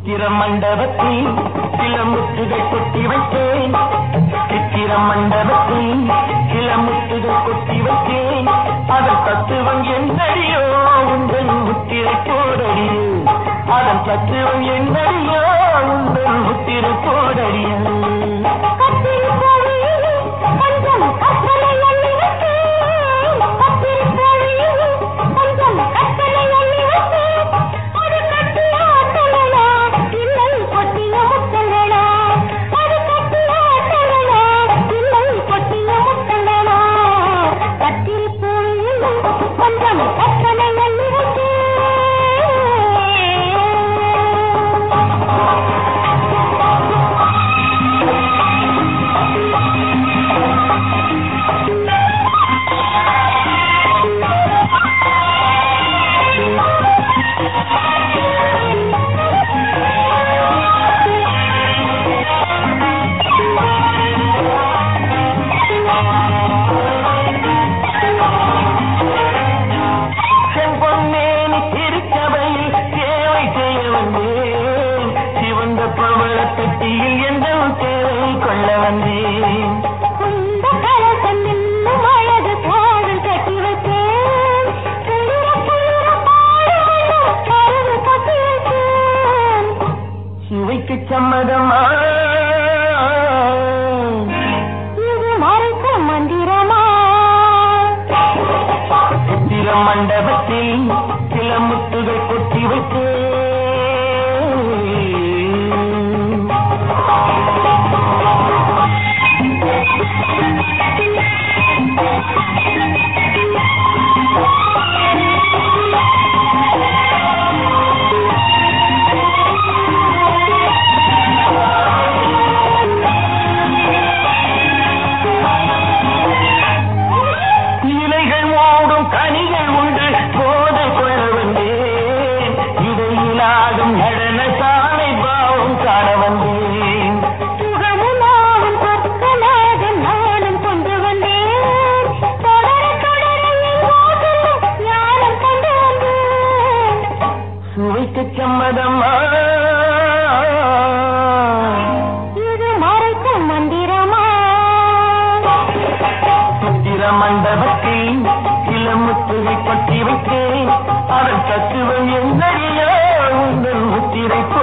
சித்திர மண்டபத்தில் சில முத்துகள் கொட்டி வைத்தேன் சித்திர மண்டபத்தில் சில முத்துகள் கொட்டி வைத்தேன் அதன் தத்துவம் என்னடியோ உங்கள் முத்திரை போடடியோ அதன் தத்துவம் என்னடியோ உங்கள் முத்திரை போடடியோ கொஞ்சம் கற்பனை எண்ணி செம்பொன்னேனி திருச்சபையில் சேவை செய்ய வந்தேன் சிவந்த பவள பெட்டியில் எந்த தேவை கொள்ள வந்தேன் குந்த கலசம் இன்னும் அழகு காதல் கட்டி வைத்தேன் குளிர குளிர பாடுகளும் கருது கட்டி வைத்தேன் சுவைக்கு சம்மதமா இது மறைத்த மந்திரமா சித்திர மண்டபத்தில் சில முத்துகள் கொட்டி வைத்தேன் இலைகள் மூடும் கனிகள் உண்டு போதை கொள்ள வந்தேன் இடையிலாடும் நடன சாலை பாவம் காண வந்தேன் சுகமுமாவும் சொற்களாக நானும் கொண்டு வந்தேன் தொடர தொடர எங்கோ செல்லும் ஞானம் கொண்டு வந்தேன் சுவைக்கு சம்மதமா இது மறைத்த மந்திரமா சித்திர மண்டபத்தில் சில முத்துகை கொட்டி வைத்தேன் அதன் தத்துவம் என்னடியோ உங்கள் முத்திரை